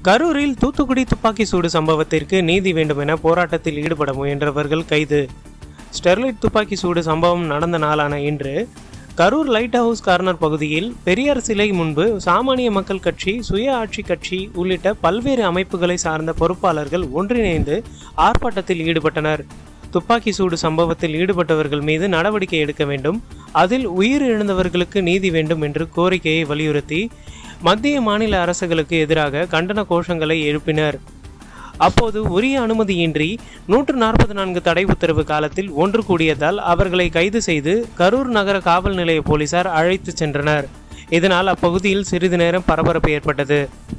கரூரில் தூத்துக்குடி துப்பாக்கி சூடு சம்பவத்திற்கு நீதி வேண்டும் என போராட்டத்தில் ஈடுபட முயன்றவர்கள் கைது ஸ்டெர்லைட் துப்பாக்கி சூடு சம்பவம் நடந்த நாளான இன்று கரூர் லைட் ஹவுஸ் கார்னர் பகுதியில் பெரியார் சிலை முன்பு சாமானிய மக்கள் கட்சி சுய ஆட்சி கட்சி உள்ளிட்ட பல்வேறு அமைப்புகளை சார்ந்த பொறுப்பாளர்கள் ஒன்றிணைந்து ஆர்ப்பாட்டத்தில் ஈடுபட்டனர் துப்பாக்கி சூடு சம்பவத்தில் ஈடுபட்டவர்கள் மீது நடவடிக்கை எடுக்க வேண்டும் அதில் உயிரிழந்தவர்களுக்கு நீதி வேண்டும் என்று கோரிக்கையை வலியுறுத்தி மத்திய மாநில அரசுகளுக்கு எதிராக கண்டன கோஷங்களை எழுப்பினர் அப்போது உரிய அனுமதியின்றி நூற்று நாற்பத்தி நான்கு தடை உத்தரவு காலத்தில் ஒன்று கூடியதால் அவர்களை கைது செய்து கரூர் நகர காவல் நிலைய போலீசார் அழைத்து சென்றனர் இதனால் அப்பகுதியில் சிறிது நேரம் பரபரப்பு ஏற்பட்டது